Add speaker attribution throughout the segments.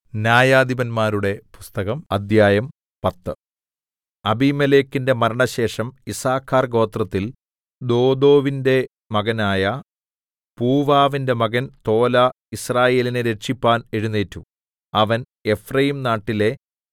Speaker 1: ന്യായാധിപന്മാരുടെ പുസ്തകം അദ്ധ്യായം പത്ത് അബീമേലെക്കിന്റെ മരണശേഷം യിസ്സാഖാർ ഗോത്രത്തിൽ ദോദോവിന്റെ മകനായ പൂവാവിന്റെ മകൻ തോലാ യിസ്രായേലിനെ രക്ഷിപ്പാൻ എഴുന്നേറ്റു അവൻ എഫ്രയീംനാട്ടിലെ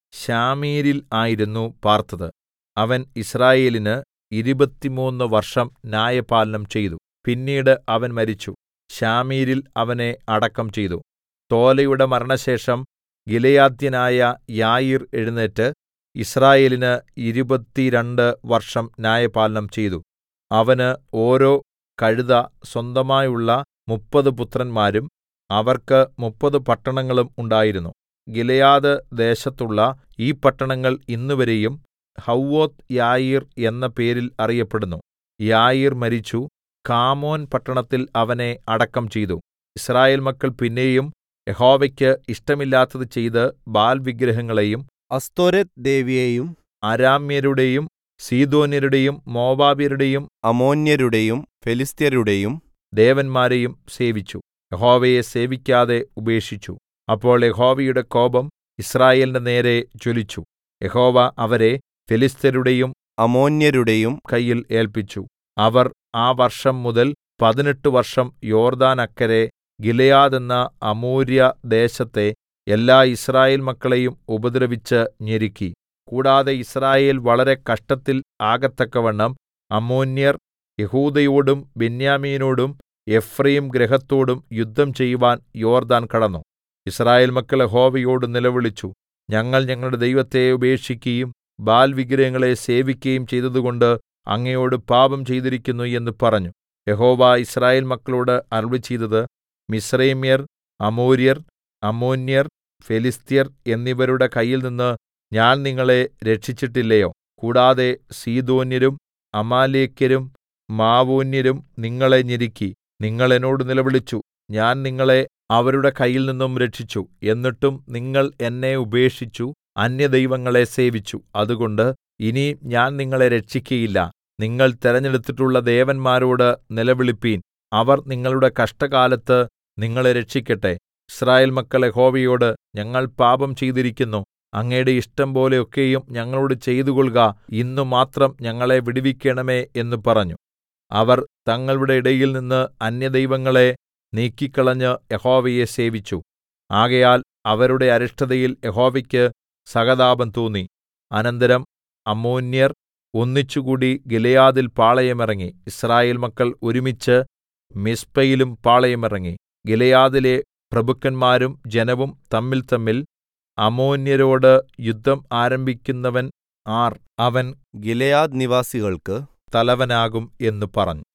Speaker 1: ശാമീരിൽ ആയിരുന്നു പാർത്തത് അവൻ യിസ്രായേലിന് ഇരുപത്തിമൂന്ന് വർഷം ന്യായപാലനം ചെയ്തു പിന്നീട് അവൻ മരിച്ചു ശാമീരിൽ അവനെ അടക്കം ചെയ്തു തോലയുടെ മരണശേഷം ഗിലെയാദ്യനായ യായീർ എഴുന്നേറ്റ് യിസ്രായേലിന് ഇരുപത്തിരണ്ട് വർഷം ന്യായപാലനം ചെയ്തു അവന് ഓരോ കഴുത സ്വന്തമായുള്ള മുപ്പത് പുത്രന്മാരും അവർക്ക് മുപ്പത് പട്ടണങ്ങളും ഉണ്ടായിരുന്നു ഗിലെയാദ് ദേശത്തുള്ള ഈ പട്ടണങ്ങൾ ഇന്നുവരെയും ഹവ്വോത്ത് യായീർ എന്ന പേരിൽ അറിയപ്പെടുന്നു യായീർ മരിച്ചു കാമോൻ പട്ടണത്തിൽ അവനെ അടക്കം ചെയ്തു യിസ്രായേൽ മക്കൾ പിന്നെയും യഹോവയ്ക്ക് ഇഷ്ടമില്ലാത്തത് ചെയ്ത് ബാൽ വിഗ്രഹങ്ങളെയും
Speaker 2: അസ്തോരെത്ത് ദേവിയെയും
Speaker 1: അരാമ്യരുടെയും സീദോന്യരുടെയും മോവാബ്യരുടെയും
Speaker 2: അമ്മോന്യരുടെയും ഫെലിസ്ത്യരുടെയും
Speaker 1: ദേവന്മാരെയും സേവിച്ചു യഹോവയെ സേവിക്കാതെ ഉപേക്ഷിച്ചു അപ്പോൾ യഹോവയുടെ കോപം യിസ്രായേലിന്റെ നേരെ ജ്വലിച്ചു യഹോവ അവരെ ഫെലിസ്ത്യരുടെയും
Speaker 2: അമ്മോന്യരുടെയും
Speaker 1: കയ്യിൽ ഏല്പിച്ചു അവർ ആ വർഷം മുതൽ പതിനെട്ട് വർഷം യോർദ്ദാനക്കരെ ഗിലെയാദ് എന്ന അമോര്യ ദേശത്തെ എല്ലാ യിസ്രായേൽ മക്കളെയും ഉപദ്രവിച്ച് ഞെരുക്കി കൂടാതെ യിസ്രായേൽ വളരെ കഷ്ടത്തിൽ ആകത്തക്കവണ്ണം അമ്മോന്യർ യെഹൂദയോടും ബെന്യാമീനോടും എഫ്രയീം ഗൃഹത്തോടും യുദ്ധം ചെയ്യുവാൻ യോർദ്ദാൻ കടന്നു യിസ്രായേൽ മക്കൾ യഹോവയോട് നിലവിളിച്ചു ഞങ്ങൾ ഞങ്ങളുടെ ദൈവത്തെ ഉപേക്ഷിക്കുകയും ബാൽ വിഗ്രഹങ്ങളെ സേവിക്കുകയും ചെയ്തതുകൊണ്ട് അങ്ങയോട് പാപം ചെയ്തിരിക്കുന്നു എന്ന് പറഞ്ഞു യഹോവ യിസ്രായേൽ മക്കളോട് അരുളിച്ചെയ്തത് മിസ്രയീമ്യർ അമോര്യർ അമ്മോന്യർ ഫെലിസ്ത്യർ എന്നിവരുടെ കയ്യിൽനിന്ന് ഞാൻ നിങ്ങളെ രക്ഷിച്ചിട്ടില്ലയോ കൂടാതെ സീദോന്യരും അമാലേക്യരും മാവോന്യരും നിങ്ങളെ ഞെരുക്കി നിങ്ങൾ എന്നോട് നിലവിളിച്ചു ഞാൻ നിങ്ങളെ അവരുടെ കയ്യിൽനിന്നും രക്ഷിച്ചു എന്നിട്ടും നിങ്ങൾ എന്നെ ഉപേക്ഷിച്ചു അന്യദൈവങ്ങളെ സേവിച്ചു അതുകൊണ്ട് ഇനി ഞാൻ നിങ്ങളെ രക്ഷിക്കയില്ല നിങ്ങൾ തെരഞ്ഞെടുത്തിട്ടുള്ള ദേവന്മാരോട് നിലവിളിപ്പീൻ അവർ നിങ്ങളുടെ കഷ്ടകാലത്ത് നിങ്ങളെ രക്ഷിക്കട്ടെ യിസ്രായേൽ മക്കൾ യഹോവയോട് ഞങ്ങൾ പാപം ചെയ്തിരിക്കുന്നു അങ്ങയുടെ ഇഷ്ടം പോലെ ഒക്കെയും ഞങ്ങളോട് ചെയ്തുകൊൾക ഇന്ന് മാത്രം ഞങ്ങളെ വിടുവിക്കണമേ എന്ന് പറഞ്ഞു അവർ തങ്ങളുടെ ഇടയിൽ നിന്ന് അന്യദൈവങ്ങളെ നീക്കിക്കളഞ്ഞ് യഹോവയെ സേവിച്ചു ആകയാൽ അവരുടെ അരിഷ്ടതയിൽ യഹോവയ്ക്ക് സഹതാപം തോന്നി അനന്തരം അമ്മോന്യർ ഒന്നിച്ചുകൂടി ഗിലെയാദിൽ പാളയമിറങ്ങി യിസ്രായേൽ മക്കൾ ഒരുമിച്ച് മിസ്പയിലും പാളയമിറങ്ങി ഗിലെയാദിലെ പ്രഭുക്കന്മാരും ജനവും തമ്മിൽതമ്മിൽ അമ്മോന്യരോട് യുദ്ധം ആരംഭിക്കുന്നവൻ ആർ അവൻ
Speaker 2: ഗിലെയാദ് നിവാസികൾക്ക്
Speaker 1: തലവനാകും എന്ന് പറഞ്ഞു